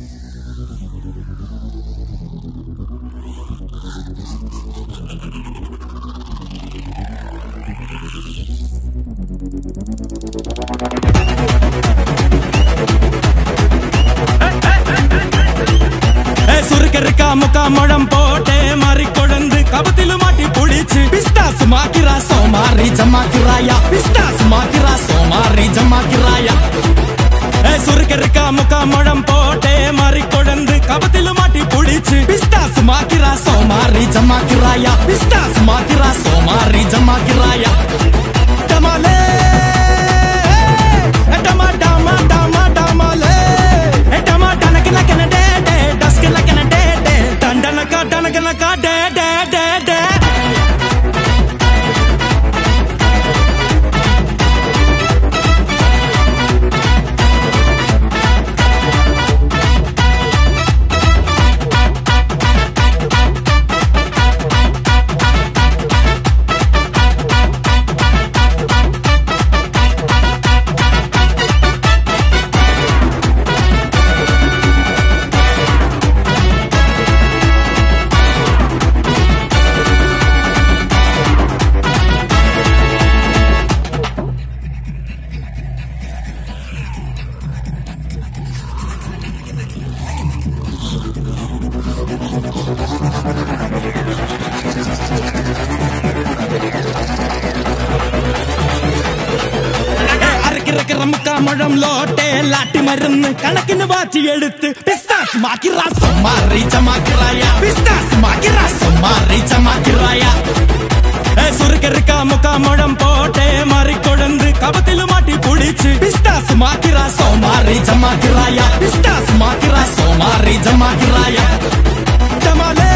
ஏ, சுருக்கருக்கா முக்கா முழம் போட்டே மாறி கொழுந்து கபத்திலு மாட்டி புடிச்சு பிஸ்தாஸ் மாக்கிரா சோமாரி ஜமாக்கிராயா பிஸ்தாஸ் மாக்கிரா சோமாரி ஜமாக்கிராயா ஏ, சுருக்கருக்கா முக்கா முழம் போட்டே மாறி கொழுந்து கபத்திலு மாட்டி புடிச்சு பிஸ்தாஸ் மாக்கிரா சோமாரி ஜமாக்கிராயா பிஸ்தாஸ் மாக்கிரா சோமாரி ஜமாக்கிராயா டமாலே ஏ, டமா டமா டமா டமாலே ஏ, டமா டனக்கு நக்கன டே டே டஸ்க்கு நக்கன டே டே டண்டனக்கா டனக்கனக்கா டே டே டே டே அரைக்கிறக்கிற முக்கா முழம் லோட்டே லாட்டி மருந்து கணக்குன்னு வாச்சி எடுத்து பிஸ்தாஸ் மாக்கிரா சொம்மாரி ஜமாக்கிராயா பிஸ்தாஸ் மாக்கிரா சொம்மாரி ஜமாக்கிராயா ஏ, சுருக்கருக்கா முக்கா முழம் போட்டே மாறி கொழுந்து கபத்திலு மாட்டி புடிச்சு பிஸ்தாஸ் மாக்கிரா சோமாரி ஜமாக்கிராயா பிஸ்தாஸ் மாக்கிரா சோமாரி ஜமாக்கிராயா டமாலே